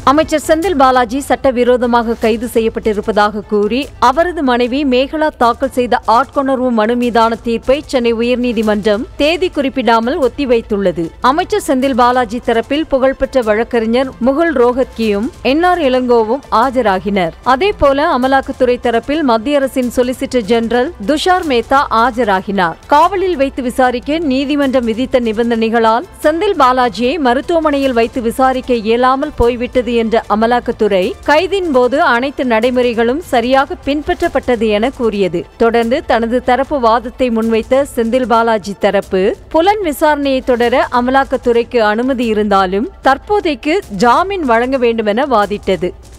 அமைச்சர் செந்தில் பாலாஜி சட்டவிரோதமாக கைது செய்யப்பட்டிருப்பதாக கூறி அவரது மனைவி மேகலா தாக்கல் செய்த ஆட்கொணர்வு மனு மீதான தீர்ப்பை சென்னை உயர்நீதிமன்றம் தேதி குறிப்பிடாமல் ஒத்திவைத்துள்ளது அமைச்சர் செந்தில் பாலாஜி தரப்பில் புகழ்பெற்ற வழக்கறிஞர் முகுல் ரோஹத்கியும் என்ஆர் இளங்கோவும் ஆஜராகினர் அதேபோல அமலாக்கத்துறை தரப்பில் மத்திய அரசின் சொலிசிட்டர் ஜெனரல் துஷார் மேத்தா ஆஜராகினார் காவலில் வைத்து விசாரிக்க நீதிமன்றம் விதித்த நிபந்தனைகளால் செந்தில் பாலாஜியை மருத்துவமனையில் வைத்து விசாரிக்க இயலாமல் போய்விட்டது என்ற அமலாக்கத்துறை கைதின் போது அனைத்து நடைமுறைகளும் சரியாக பின்பற்றப்பட்டது என கூறியது தொடர்ந்து தனது தரப்பு வாதத்தை முன்வைத்த செந்தில் பாலாஜி தரப்பு புலன் விசாரணையை தொடர அமலாக்கத்துறைக்கு அனுமதி இருந்தாலும் தற்போதைக்கு ஜாமீன் வழங்க வேண்டுமென வாதிட்டது